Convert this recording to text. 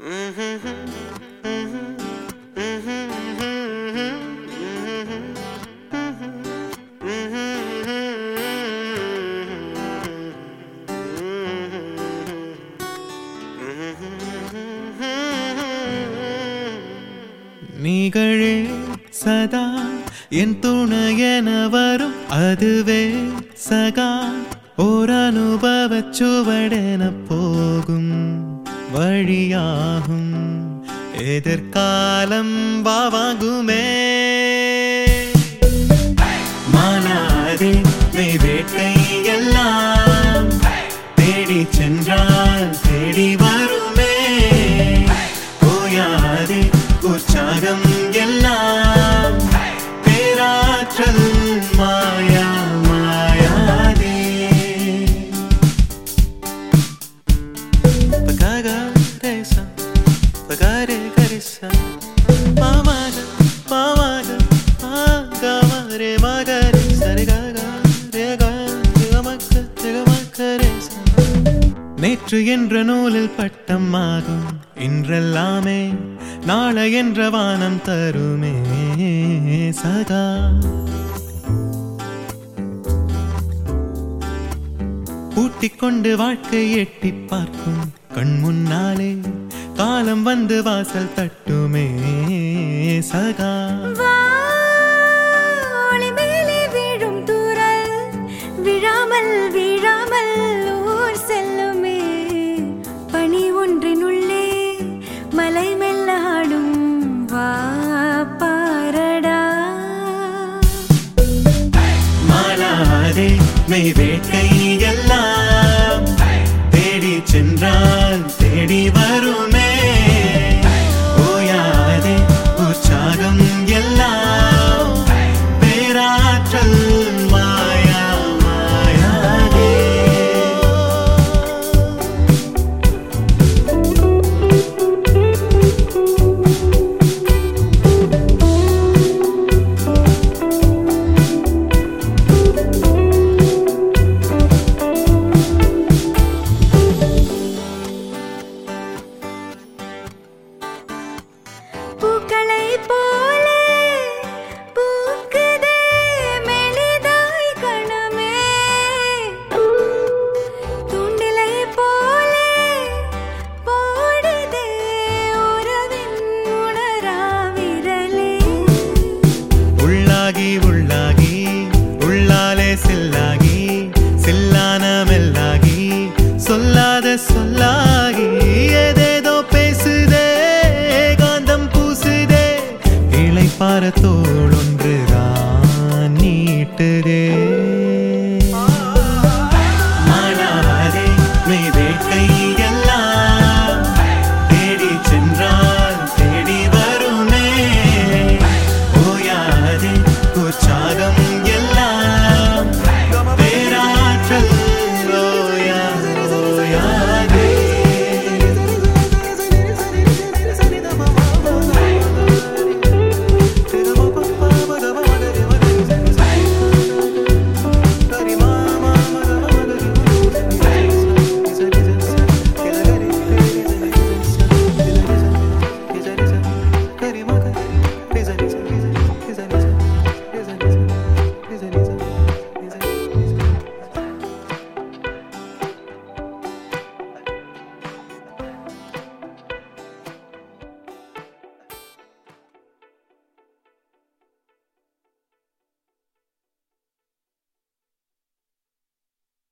நீகளே சதா என் துணையென வரும் அதுவே சகா ஓர் அனுபவச் சுவடென போகும் வழியாகும் எதிர்காலம் வாவாகுமே மானாதே மெய் வேட்கை எல்லாம் தேடி சென்றால் தேடி வருமே ஓயாதே உற்சாகம் எல்லாம் பேராற்றல் மாயா மாயாதே பகாகா ரேசா பகாரே கரிசா மாமாக மாமாக மாகாமரே மகரே சரிகாகா ரேகா திகமக்க திகமக்க ரேசா நேற்று என்ற நூலில் பட்டம் ஆகும் இன்றெல்லாமே நாளை என்ற வானம் தருமே சதா பூட்டிக்கொண்டு வாழ்க்கை எட்டி பார்க்கும் கண் முன்னாலே காலம் வந்து வாசல் தட்டுமே சகா வாழை மேலே வீழும் தூறல் விழாமல் வீழாமல் ஊர் செல்லுமே பனி ஒன்றினுள்ளே மலை மெல்லாடும் வா பாரடா மாலாதே மெய் வேட்கை